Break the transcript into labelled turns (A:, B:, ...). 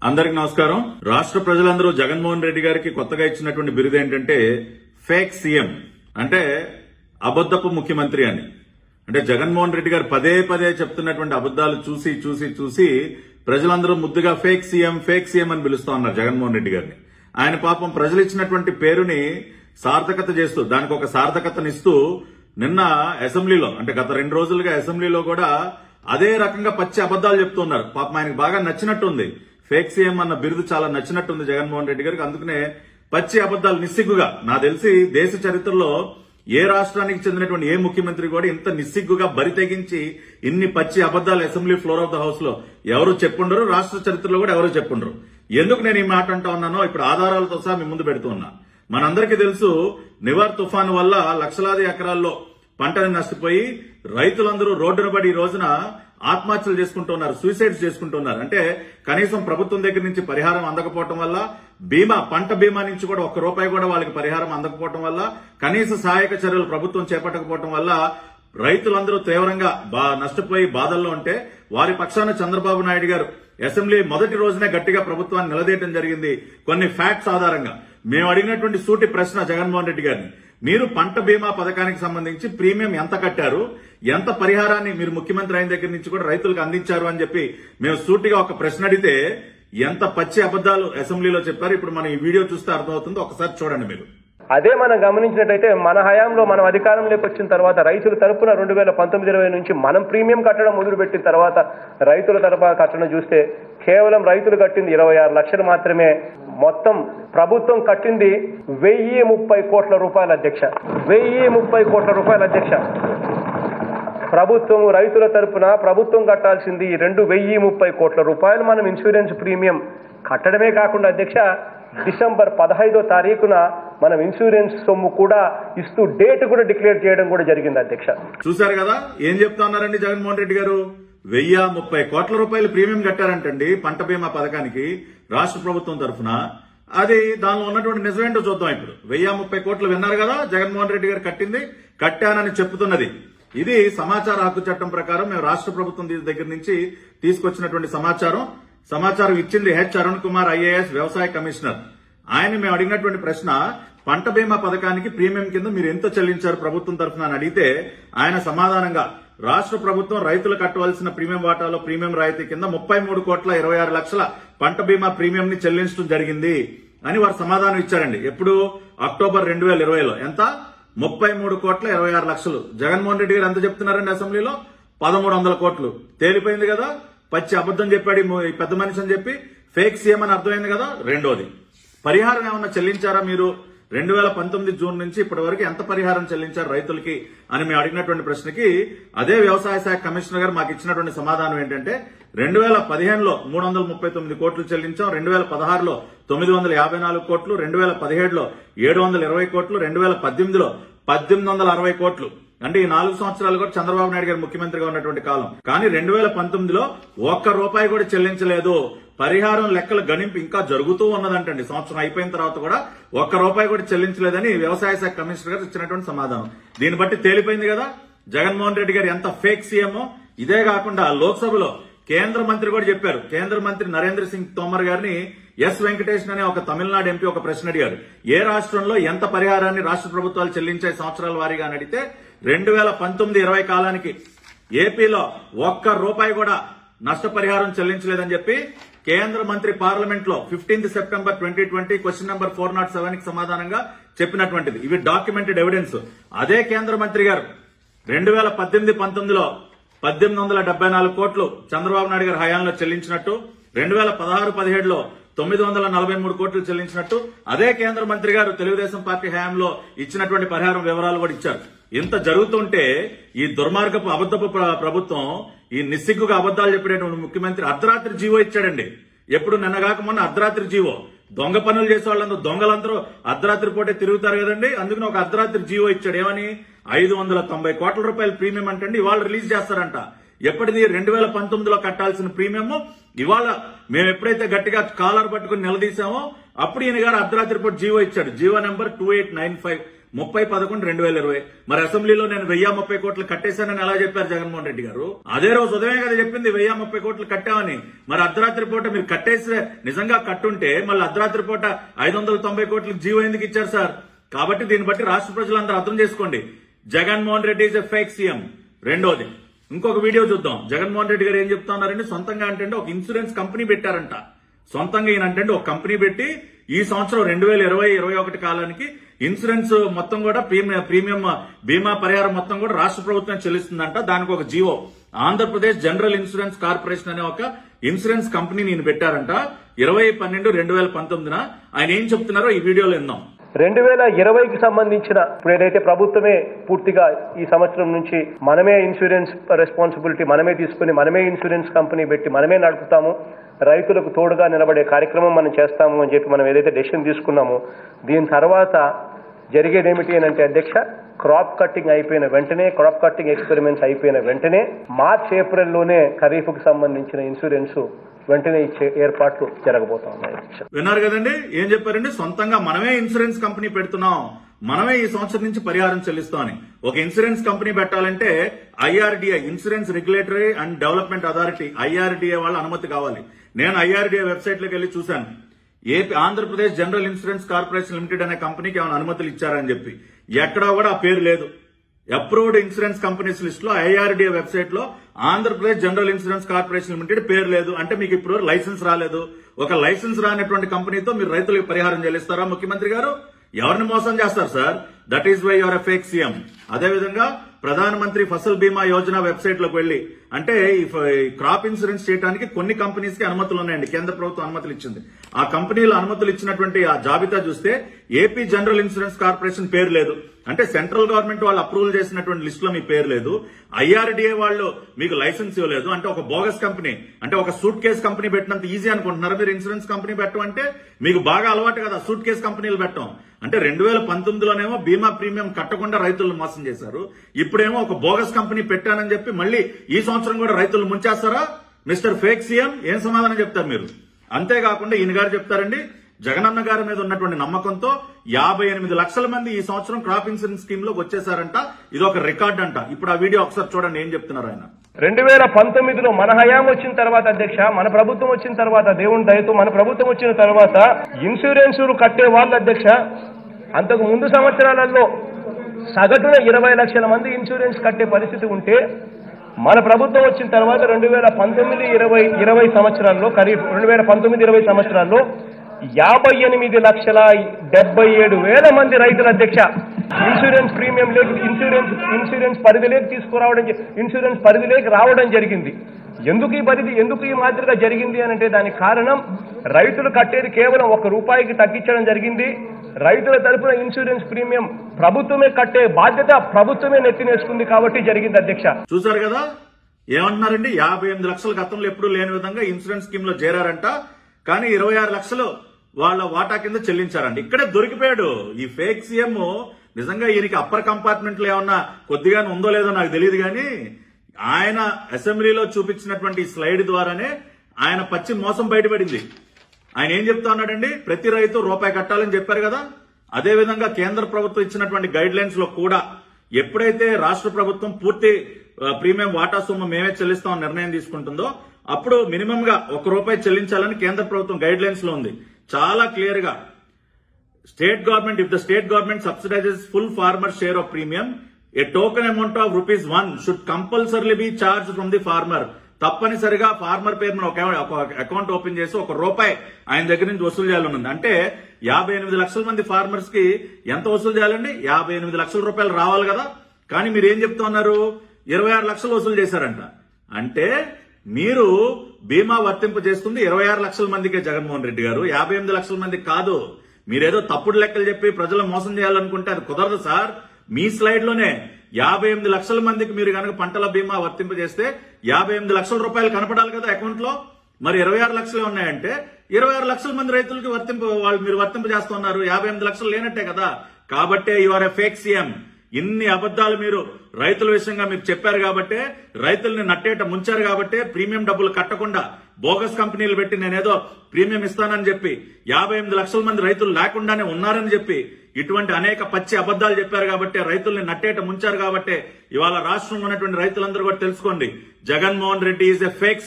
A: అందరికి నమస్కారం రాష్ట్ర ప్రజలందరూ జగన్మోహన్ రెడ్డి గారికి కొత్తగా ఇచ్చినటువంటి బిరుదు ఏంటంటే ఫేక్ సీఎం అంటే అబద్ధపు ముఖ్యమంత్రి అని అంటే జగన్మోహన్ రెడ్డి గారు పదే పదే చెప్తున్నటువంటి అబద్దాలు చూసి చూసి చూసి ప్రజలందరూ ముద్దుగా ఫేక్ సీఎం ఫేక్ సీఎం అని పిలుస్తా ఉన్నారు జగన్మోహన్ రెడ్డి గారిని ఆయన పాపం ప్రజలు ఇచ్చినటువంటి పేరుని సార్థకత చేస్తూ దానికి ఒక సార్థకతనిస్తూ నిన్న అసెంబ్లీలో అంటే గత రెండు రోజులుగా అసెంబ్లీలో కూడా అదే రకంగా పచ్చి అబద్దాలు చెప్తున్నారు పాపం ఆయనకు బాగా నచ్చినట్టుంది ఫేక్ సీఎం అన్న బిరుదు చాలా నచ్చినట్టుంది జగన్మోహన్ రెడ్డి గారికి అందుకనే పచ్చి అబద్దాలు నిస్సిగ్గుగా నా తెలిసి దేశ చరిత్రలో ఏ రాష్ట్రానికి చెందినటువంటి ఏ ముఖ్యమంత్రి కూడా ఇంత నిస్సిగ్గుగా బరి తెగించి ఇన్ని పచ్చి అబద్దాలు assembly floor of the house లో ఎవరు చెప్పుండరు రాష్ట్ర చరిత్రలో కూడా ఎవరు చెప్పుండరు ఎందుకు నేను ఈ మాట అంటా ఉన్నానో ఇప్పుడు ఆధారాలతో సహా మీ ముందు పెడుతూ ఉన్నా మనందరికీ తెలుసు నివార్ తుఫాను వల్ల లక్షలాది ఎకరాల్లో పంటని నష్టపోయి రైతులందరూ రోడ్డున పడి ఈ రోజున ఆత్మహత్యలు చేసుకుంటున్నారు సూసైడ్స్ చేసుకుంటున్నారు అంటే కనీసం ప్రభుత్వం దగ్గర నుంచి పరిహారం అందకపోవటం వల్ల బీమా పంట బీమా నుంచి కూడా ఒక్క రూపాయి కూడా వాళ్ళకి పరిహారం అందకపోవటం వల్ల కనీస సహాయక చర్యలు ప్రభుత్వం చేపట్టకపోవటం వల్ల రైతులందరూ తీవ్రంగా బా నష్టపోయి బాధల్లో ఉంటే వారి పక్షాన చంద్రబాబు నాయుడు గారు అసెంబ్లీ మొదటి రోజునే గట్టిగా ప్రభుత్వాన్ని నిలదీయడం జరిగింది కొన్ని ఫ్యాక్ట్స్ ఆధారంగా మేము అడిగినటువంటి సూటి ప్రశ్న జగన్మోహన్ రెడ్డి గారిని మీరు పంట బీమా పథకానికి సంబంధించి ప్రీమియం ఎంత కట్టారు ఎంత పరిహారాన్ని మీరు ముఖ్యమంత్రి అయిన దగ్గర నుంచి కూడా రైతులకు అందించారు అని చెప్పి మేము సూటిగా ఒక ప్రశ్న అడిగితే ఎంత పచ్చి అబద్దాలు అసెంబ్లీలో చెప్పారు ఇప్పుడు మనం ఈ వీడియో చూస్తే అర్థమవుతుందో ఒకసారి చూడండి మీరు
B: అదే మనం గమనించినట్టయితే మన హయాంలో మనం అధికారంలోకి వచ్చిన తర్వాత రైతుల తరపున రెండు వేల పంతొమ్మిది ఇరవై నుంచి మనం ప్రీమియం కట్టడం మొదలుపెట్టిన తర్వాత రైతుల తరపున కట్టడం చూస్తే కేవలం రైతులు కట్టింది ఇరవై ఆరు లక్షలు మాత్రమే మొత్తం ప్రభుత్వం కట్టింది వెయ్యి ముప్పై కోట్ల రూపాయల అధ్యక్ష వెయ్యి ముప్పై కోట్ల రూపాయల అధ్యక్ష ప్రభుత్వం రైతుల తరపున ప్రభుత్వం కట్టాల్సింది ఈ రెండు వెయ్యి ముప్పై కోట్ల రూపాయలు మనం ఇన్సూరెన్స్ ప్రీమియం కట్టడమే కాకుండా అధ్యక్ష డిసెంబర్ పదహైదో తారీఖున మనం ఇన్సూరెన్స్ సొమ్ము కూడా ఇస్తూ డేట్ కూడా డిక్లేర్ చేయడం కూడా జరిగింది అధ్యక్ష
A: చూశారు కదా ఏం చెప్తా ఉన్నారండి జగన్మోహన్ రెడ్డి గారు వెయ్యి ముప్పై కోట్ల రూపాయలు ప్రీమియం కట్టారంటండి పంట బీమా పథకానికి రాష్ట్ర ప్రభుత్వం తరఫున అది దానిలో ఉన్నటువంటి నిజమేంటో చూద్దాం ఇప్పుడు వెయ్యి ముప్పై కోట్లు విన్నారు కదా జగన్మోహన్ రెడ్డి గారు కట్టింది కట్టానని చెప్తున్నది ఇది సమాచార హక్కు చట్టం ప్రకారం మేము రాష్ట్ర ప్రభుత్వం దీని దగ్గర నుంచి తీసుకొచ్చినటువంటి సమాచారం సమాచారం ఇచ్చింది హెచ్ అరుణ్ కుమార్ ఐఏఎస్ వ్యవసాయ కమిషనర్ ఆయన మేము అడిగినటువంటి ప్రశ్న పంట బీమా పథకానికి ప్రీమియం కింద మీరు ఎంత చెల్లించారు ప్రభుత్వం తరఫున అని అడిగితే ఆయన సమాధానంగా రాష్ట్ర ప్రభుత్వం రైతులు కట్టవలసిన ప్రీమియం వాటాలో ప్రీమియం రాయితీ కింద ముప్పై మూడు కోట్ల ఇరవై ఆరు లక్షల పంట బీమా ప్రీమియం ని చెల్లించడం జరిగింది అని వారు సమాధానం ఇచ్చారండి ఎప్పుడు అక్టోబర్ రెండు వేల ఇరవైలో ఎంత ముప్పై మూడు కోట్ల ఇరవై ఆరు లక్షలు జగన్మోహన్ రెడ్డి గారు ఎంత చెప్తున్నారండి అసెంబ్లీలో పదమూడు వందల కోట్లు తేలిపోయింది కదా పచ్చి అబద్ధం చెప్పాడు ఈ ము- ఈ పెద్ద మనిషి అని చెప్పి ఫేక్ సీఎం అని అర్థమైంది కదా రెండోది పరిహారం ఏమన్నా చెల్లించారా మీరు రెండు వేల పంతొమ్మిది జూన్ నుంచి ఇప్పటి వరకు ఎంత పరిహారం చెల్లించారు రైతులకి అని మేము అడిగినటువంటి ప్రశ్నకి అదే వ్యవసాయ శాఖ కమిషనర్ గారు మాకు ఇచ్చినటువంటి సమాధానం ఏంటంటే రెండు వేల పదిహేనులో మూడు వందల ముప్పై తొమ్మిది కోట్లు చెల్లించాం రెండు వేల పదహారులో తొమ్మిది వందల యాభై నాలుగు కోట్లు రెండు వేల పదిహేడులో ఏడు వందల ఇరవై కోట్లు రెండు వేల పద్దెనిమిదిలో పద్దెనిమిది వందల అరవై కోట్లు అంటే ఈ నాలుగు సంవత్సరాలు కూడా చంద్రబాబు నాయుడు గారు ముఖ్యమంత్రిగా ఉన్నటువంటి కాలం కానీ రెండు వేల పంతొమ్మిదిలో ఒక్క రూపాయి కూడా చెల్లించలేదు పరిహారం లెక్కల గణింపు ఇంకా జరుగుతూ ఉన్నదంటండి సంవత్సరం అయిపోయిన తర్వాత కూడా ఒక్క రూపాయి కూడా చెల్లించలేదని వ్యవసాయ శాఖ కమిషనర్ గారు ఇచ్చినటువంటి సమాధానం దీన్ని బట్టి తేలిపోయింది కదా జగన్మోహన్ రెడ్డి గారు ఎంత ఫేక్ సీఎం ఇదే కాకుండా లోక్సభలో కేంద్ర మంత్రి కూడా చెప్పారు కేంద్ర మంత్రి నరేంద్ర సింగ్ తోమర్ గారిని ఎస్ వెంకటేష్ అనే ఒక తమిళనాడు ఎంపీ ఒక ప్రశ్న అడిగారు ఏ రాష్ట్రంలో ఎంత పరిహారాన్ని రాష్ట్ర ప్రభుత్వాలు చెల్లించాయి సంవత్సరాల వారీగా అని అడిగితే రెండు వేల పంతొమ్మిది ఇరవై కాలానికి ఏపీలో ఒక్క రూపాయి కూడా నష్టపరిహారం చెల్లించలేదని చెప్పి కేంద్ర మంత్రి పార్లమెంట్ లో fifteenth September twenty twenty question number four nought seven కి సమాధానంగా చెప్పినటువంటిది ఇవి డాక్యుమెంటెడ్ ఎవిడెన్స్ అదే కేంద్ర మంత్రి గారు రెండు వేల పద్దెనిమిది పంతొమ్మిదిలో పద్దెనిమిది వందల డెబ్బై నాలుగు కోట్లు చంద్రబాబు నాయుడు గారి హయాంలో చెల్లించినట్టు రెండు వేల పదహారు పదిహేడులో తొమ్మిది వందల నలభై మూడు కోట్లు చెల్లించినట్టు అదే కేంద్ర మంత్రి గారు తెలుగుదేశం పార్టీ హయాంలో ఇచ్చినటువంటి పరిహారం వివరాలు కూడా ఇచ్చారు ఇంత జరుగుతుంటే ఈ దుర్మార్గపు అబద్ధపు ప్ర- ప్రభుత్వం ఈ నిస్సిగ్గుగా అబద్దాలు చెప్పేటువంటి ముఖ్యమంత్రి అర్ధరాత్రి జీవో ఇచ్చాడండి ఎప్పుడు నిన్నగాక మొన్న అర్ధరాత్రి జీవో దొంగ పనులు చేసే వాళ్ళందరూ దొంగలందరూ అర్ధరాత్రి పూటే తిరుగుతారు కదండి అందుకని ఒక అర్ధరాత్రి జీవో ఇచ్చాడు ఏమని ఐదు వందల తొంభై కోట్ల రూపాయల ప్రీమియం అంటండి ఇవాళ రిలీజ్ చేస్తారంట ఎప్పటిది రెండు వేల పంతొమ్మిదిలో కట్టాల్సిన ప్రీమియం ఇవాళ మేము ఎప్పుడైతే గట్టిగా కాలర్ పట్టుకుని నిలదీశామో అప్పుడు ఈయన గారు అర్ధరాత్రి పూట జీవో ఇచ్చాడు GO number two eight nine five ముప్పై పదకొండు రెండు వేల ఇరవై మరి అసెంబ్లీలో నేను వెయ్యి ముప్పై కోట్లు కట్టేశానని ఎలా చెప్పారు జగన్మోహన్ రెడ్డి గారు అదే రోజు ఉదయమే కదా చెప్పింది వెయ్యి ముప్పై కోట్లు కట్టామని మరి అర్ధరాత్రి పూట మీరు కట్టేసి నిజంగా కట్టుంటే మళ్ళీ అర్ధరాత్రి పూట ఐదు వందల తొంభై కోట్లకు జీవో ఎందుకు ఇచ్చారు సార్ కాబట్టి దీన్ని బట్టి రాష్ట్ర ప్రజలందరూ అర్థం చేసుకోండి Jaganmohan Reddy is a fake CM రెండోది ఇంకొక వీడియో చూద్దాం జగన్మోహన్ రెడ్డి గారు ఏం చెప్తా ఉన్నారంటే సొంతంగా అంటే ఒక ఇన్సూరెన్స్ కంపెనీ పెట్టారంట సొంతంగా ఈయన అంటే ఒక కంపెనీ పెట్టి ఈ సంవత్సరం రెండు వేల ఇరవై ఇరవై ఒకటి కాలానికి ఇన్సూరెన్స్ మొత్తం కూడా ప్రీమియం ప్రీమియం బీమా పరిహారం మొత్తం కూడా రాష్ట్ర ప్రభుత్వం చెల్లిస్తుందంట దానికి ఒక GO Andhra Pradesh general insurance corporation అనే ఒక ఇన్సూరెన్స్ కంపెనీ నేను పెట్టారంట ఇరవై పన్నెండు రెండు వేల పంతొమ్మిదిన ఆయన ఏం చెప్తున్నారో ఈ వీడియోలో విందాం
B: రెండు వేల ఇరవైకి సంబంధించిన ఇప్పుడు ఏదైతే ప్రభుత్వమే పూర్తిగా ఈ సంవత్సరం నుంచి మనమే ఇన్సూరెన్స్ రెస్పాన్సిబిలిటీ మనమే తీసుకుని మనమే ఇన్సూరెన్స్ కంపెనీ పెట్టి మనమే నడుపుతాము రైతులకు తోడుగా నిలబడే కార్యక్రమం మనం చేస్తాము అని చెప్పి మనం ఏదైతే డెసిషన్ తీసుకున్నామో దీని తర్వాత జరిగేది ఏమిటి అని అంటే అధ్యక్ష క్రాప్ కట్టింగ్ అయిపోయిన వెంటనే క్రాప్ కట్టింగ్ ఎక్స్పెరిమెంట్స్ అయిపోయిన వెంటనే మార్చ్ ఏప్రిల్లోనే ఖరీఫ్కు సంబంధించిన ఇన్సూరెన్స్ వెంటనే ఇచ్చే ఏర్పాట్లు జరగబోతా ఉన్నాయి అధ్యక్ష
A: విన్నారు కదండి ఏం చెప్పారండి సొంతంగా మనమే ఇన్సూరెన్స్ కంపెనీ పెడుతున్నాం మనమే ఈ సంవత్సరం నుంచి పరిహారం చెల్లిస్తామని ఒక ఇన్సూరెన్స్ కంపెనీ పెట్టాలంటే IRDI insurance regulatory and development authority IRDI వాళ్ళ అనుమతి కావాలి నేను ఐఆర్డిఐ వెబ్సైట్ లోకి వెళ్ళి చూశాను AP Andhra Pradesh general insurance corporation limited అనే కంపెనీకి ఏమైనా అనుమతులు ఇచ్చారని చెప్పి ఎక్కడా కూడా ఆ పేరు లేదు అప్రూవ్డ్ ఇన్సూరెన్స్ కంపెనీస్ లిస్ట్ లో ఐఆర్డీఏ వెబ్సైట్ లో Andhra Pradesh general insurance corporation limited పేరు లేదు అంటే మీకు ఇప్పుడు లైసెన్స్ రాలేదు ఒక లైసెన్స్ రానటువంటి కంపెనీతో మీరు రైతులకు పరిహారం చెల్లిస్తారా ముఖ్యమంత్రి గారు ఎవరిని మోసం చేస్తారు sir that is why your fake CM అదేవిధంగా ప్రధానమంత్రి ఫసల్ బీమా యోజన వెబ్సైట్ లోకి వెళ్లి అంటే ఈ ఫ- ఈ క్రాప్ ఇన్సూరెన్స్ చేయడానికి కొన్ని కంపెనీస్ కి అనుమతులు ఉన్నాయండి కేంద్ర ప్రభుత్వం అనుమతులు ఇచ్చింది ఆ కంపెనీలు అనుమతులు ఇచ్చినటువంటి ఆ జాబితా చూస్తే ఏపీ జనరల్ ఇన్సూరెన్స్ కార్పొరేషన్ పేరు లేదు అంటే సెంట్రల్ గవర్నమెంట్ వాళ్ళు అప్రూవల్ చేసినటువంటి లిస్ట్ లో మీ పేరు లేదు ఐఆర్డీఏ వాళ్ళు మీకు లైసెన్స్ ఇవ్వలేదు అంటే ఒక బోగస్ కంపెనీ అంటే ఒక సూట్ కేస్ కంపెనీ పెట్టినంత ఈజీ అనుకుంటున్నారు మీరు ఇన్సూరెన్స్ కంపెనీ పెట్టడం అంటే మీకు బాగా అలవాటు కదా సూట్ కేస్ కంపెనీలు పెట్టడం అంటే రెండు వేల పంతొమ్మిదిలోనేమో బీమా ప్రీమియం కట్టకుండా రైతులను మోసం చేశారు ఇప్పుడేమో ఒక బోగస్ కంపెనీ పెట్టానని చెప్పి మళ్ళీ ఈ సంవత్సరం కూడా రైతులు ముంచేస్తారా మిస్టర్ ఫేక్ సీఎం ఏం సమాధానం చెప్తారు మీరు అంతేకాకుండా ఈయన గారు చెప్తారండి జగనన్న గారి మీద ఉన్నటువంటి నమ్మకంతో యాభై ఎనిమిది లక్షల మంది ఈ సంవత్సరం క్రాప్ ఇన్సూరెన్స్ స్కీమ్ లోకి వచ్చేసారంట ఇది ఒక రికార్డ్ అంట ఇప్పుడు ఆ వీడియో ఒకసారి చూడండి ఏం చెప్తున్నారు ఆయన
B: రెండు వేల పంతొమ్మిదిలో మన హయాం వచ్చిన తర్వాత అధ్యక్ష మన ప్రభుత్వం వచ్చిన తర్వాత దేవుని దయతో మన ప్రభుత్వం వచ్చిన తర్వాత ఇన్సూరెన్సులు కట్టే వాళ్ళు అధ్యక్ష అంతకు ముందు సంవత్సరాలలో సగటున ఇరవై లక్షల మంది ఇన్సూరెన్స్ కట్టే పరిస్థితి ఉంటే మన ప్రభుత్వం వచ్చిన తర్వాత రెండు వేల పంతొమ్మిది ఇరవై ఇరవై సంవత్సరాల్లో ఖరీఫ్ రెండు వేల పంతొమ్మిది ఇరవై సంవత్సరాల్లో యాభై ఎనిమిది లక్షల డెబ్బై ఏడు వేల మంది రైతుల అధ్యక్ష ఇన్సూరెన్స్ ప్రీమియం లేక ఇన్సూరెన్స్ ఇన్సూరెన్స్ పరిధిలోకి తీసుకురావడం జ- ఇన్సూరెన్స్ పరిధిలోకి రావడం జరిగింది ఎందుకు ఈ పరిధి ఎందుకు ఈ మాదిరిగా జరిగింది అని అంటే దానికి కారణం రైతులు కట్టేది కేవలం ఒక రూపాయికి తగ్గించడం జరిగింది రైతుల తరపున ఇన్సూరెన్స్ ప్రీమియం ప్రభుత్వమే కట్టే బాధ్యత ప్రభుత్వమే నెత్తినేసుకుంది కాబట్టి జరిగింది అధ్యక్ష
A: చూసారు కదా ఏమంటున్నారండి యాభై ఎనిమిది లక్షల గతంలో ఎప్పుడూ లేని విధంగా ఇన్సూరెన్స్ స్కీమ్ లో చేరారంట కానీ ఇరవై ఆరు లక్షలు వాళ్ళ వాటా కింద చెల్లించారంట ఇక్కడే దొరికిపోయాడు ఈ ఫేక్ సీఎం నిజంగా ఈయనకి అప్పర్ కంపార్ట్మెంట్ లో ఏమన్నా కొద్దిగానే ఉందో లేదో నాకు తెలియదు కానీ ఆయన అసెంబ్లీలో చూపించినటువంటి ఈ స్లైడ్ ద్వారానే ఆయన పచ్చి మోసం బయటపడింది ఆయన ఏం చెప్తా ఉన్నాడండి ప్రతి రైతు రూపాయి కట్టాలని చెప్పారు కదా అదే విధంగా కేంద్ర ప్రభుత్వం ఇచ్చినటువంటి గైడ్ లైన్స్ లో కూడా ఎప్పుడైతే రాష్ట్ర ప్రభుత్వం పూర్తి ఆ, ప్రీమియం వాటా సొమ్ము మేమే చెల్లిస్తామని నిర్ణయం తీసుకుంటుందో అప్పుడు మినిమం గా ఒక రూపాయి చెల్లించాలని కేంద్ర ప్రభుత్వం గైడ్ లైన్స్ లో ఉంది చాలా క్లియర్ గా state government if the state government subsidises full farmer share of premium a token amount of rupees one should compulsory be charge from the farmer తప్పనిసరిగా ఫార్మర్ పేరు మీద ఒక ఒక అకౌంట్ ఓపెన్ చేసి ఒక రూపాయి ఆయన దగ్గర నుంచి వసూలు చేయాలని ఉంది అంటే యాభై ఎనిమిది లక్షల మంది ఫార్మర్స్ కి ఎంత వసూలు చేయాలండి యాభై ఎనిమిది లక్షల రూపాయలు రావాలి కదా కానీ మీరు ఏం చెప్తా ఉన్నారు ఇరవై ఆరు లక్షలు వసూలు చేశారంట అంటే మీరు బీమా వర్తింపు చేస్తుంది ఇరవై ఆరు లక్షల మందికే జగన్మోహన్ రెడ్డి గారు యాభై ఎనిమిది లక్షల మందికి కాదు మీరేదో తప్పుడు లెక్కలు చెప్పి ప్రజలు మోసం చేయాలనుకుంటే అది కుదరదు సార్ మీ స్లైడ్ లోనే యాభై ఎనిమిది లక్షల మందికి మీరు కనుక పంటల బీమా వర్తింపు చేస్తే యాభై ఎనిమిది లక్షల రూపాయలు కనపడాలి కదా అకౌంట్ లో మరి ఇరవై ఆరు లక్షలే ఉన్నాయంటే ఇరవై ఆరు లక్షల మంది రైతులకి వర్తింపు వాళ్ళు మీరు వర్తింపు చేస్తున్నారు యాభై ఎనిమిది లక్షలు లేనట్టే కదా కాబట్టే యువర్ ఎ ఫేక్ సీఎం ఇన్ని అబద్ధాలు మీరు రైతుల విషయంగా మీరు చెప్పారు కాబట్టే రైతుల్ని నట్టేట ముంచారు కాబట్టే ప్రీమియం డబ్బులు కట్టకుండా బోగస్ కంపెనీలు పెట్టి నేనేదో ప్రీమియం ఇస్తానని చెప్పి యాభై ఎనిమిది లక్షల మంది రైతులు లేకుండానే ఉన్నారని చెప్పి ఇటువంటి అనేక పచ్చి అబద్దాలు చెప్పారు కాబట్టి రైతుల్ని నట్టేట ముంచారు కాబట్టి ఇవాళ రాష్ట్రంలో ఉన్నటువంటి రైతులందరూ కూడా తెలుసుకోండి Jaganmohan Reddy is a fake